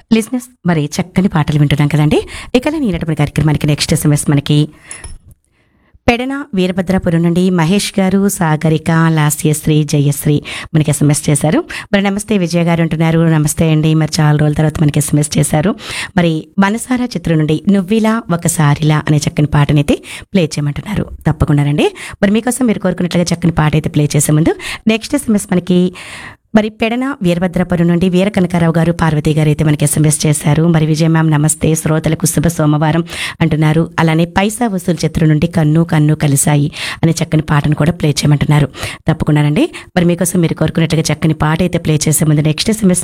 లిజినెస్ మరి చక్కని పాటలు వింటున్నాం కదండి ఇక నేనటువంటి కార్యక్రమానికి నెక్స్ట్ ఎస్ఎంఎస్ మనకి పెడన వీరభద్రాపురం నుండి మహేష్ గారు సాగరిక లాస్యశ్రీ జయశ్రీ మనకి ఎస్ఎంఎస్ చేశారు మరి నమస్తే విజయ గారు అంటున్నారు నమస్తే అండి మరి చాలా రోజుల తర్వాత మనకి ఎస్ఎంఎస్ చేశారు మరి మనసారా చిత్రం నుండి నువ్విలా ఒకసారిలా అనే చక్కని పాటనైతే ప్లే చేయమంటున్నారు తప్పకుండానండి మరి మీకోసం మీరు కోరుకున్నట్లుగా చక్కని పాట అయితే ప్లే చేసే ముందు నెక్స్ట్ ఎస్ఎంఎస్ మనకి మరి పెడన వీరభద్రపురం నుండి వీర కనకారావు గారు పార్వతి గారు అయితే మనకి ఎస్ఎంఎస్ చేశారు మరి విజయ మ్యామ్ నమస్తే శ్రోతలకు శుభ సోమవారం అంటున్నారు అలానే పైసా వసూలు చిత్రం నుండి కన్ను కన్ను కలిసాయి అనే చక్కని పాటను కూడా ప్లే చేయమంటున్నారు తప్పకుండానండి మరి మీకోసం మీరు కోరుకున్నట్లుగా చక్కని పాట అయితే ప్లే చేసే ముందు నెక్స్ట్ ఎస్ఎంఎస్